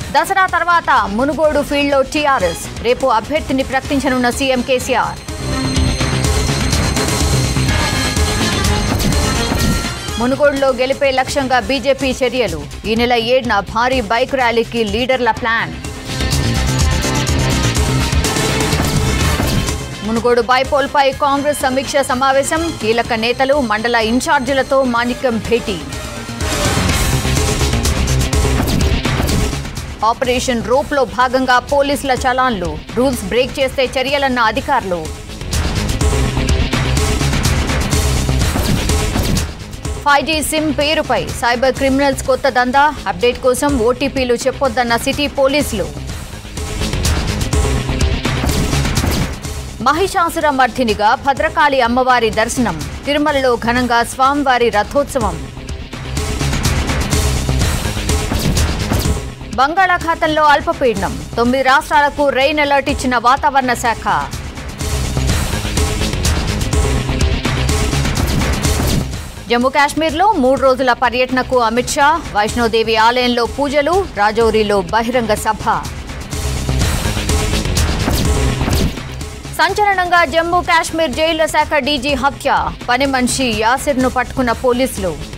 దసరా తర్వాత మునుగోడు ఫీల్డ్లో టీఆర్ఎస్ రేపు అభ్యర్థిని ప్రకటించనున్న సీఎం కేసీఆర్ మునుగోడులో గెలిపే లక్ష్యంగా బీజేపీ చర్యలు ఈ నెల ఏడున భారీ బైక్ ర్యాలీకి లీడర్ల ప్లాన్ మునుగోడు బైపోల్పై కాంగ్రెస్ సమీక్ష సమావేశం కీలక నేతలు మండల ఇన్ఛార్జీలతో మాణిక్యం భేటీ ఆపరేషన్ రూప్లో భాగంగా పోలీసుల చలాన్లు రూల్స్ బ్రేక్ చేస్తే చర్యలన్న అధికారులు ఫైవ్ జీ సిమ్ పేరుపై సైబర్ క్రిమినల్స్ కొత్త దందా అప్డేట్ కోసం ఓటీపీలు చెప్పొద్దన్న సిటీ పోలీసులు మహిషాసుర మర్ధినిగా భద్రకాళి అమ్మవారి దర్శనం తిరుమలలో ఘనంగా స్వామివారి రథోత్సవం బంగాళాఖాతంలో అల్పపీడనం తొమ్మిది రాష్ట్రాలకు రెయిన్ అలర్ట్ ఇచ్చిన వాతావరణ శాఖ జమ్మూ కాశ్మీర్లో మూడు రోజుల పర్యటనకు అమిత్ షా వైష్ణోదేవి ఆలయంలో పూజలు రాజౌరిలో బహిరంగ సభ సంచలనంగా జమ్మూ కాశ్మీర్ జైళ్ల శాఖ డీజీ హత్య పని మనిషి యాసిర్ను పట్టుకున్న పోలీసులు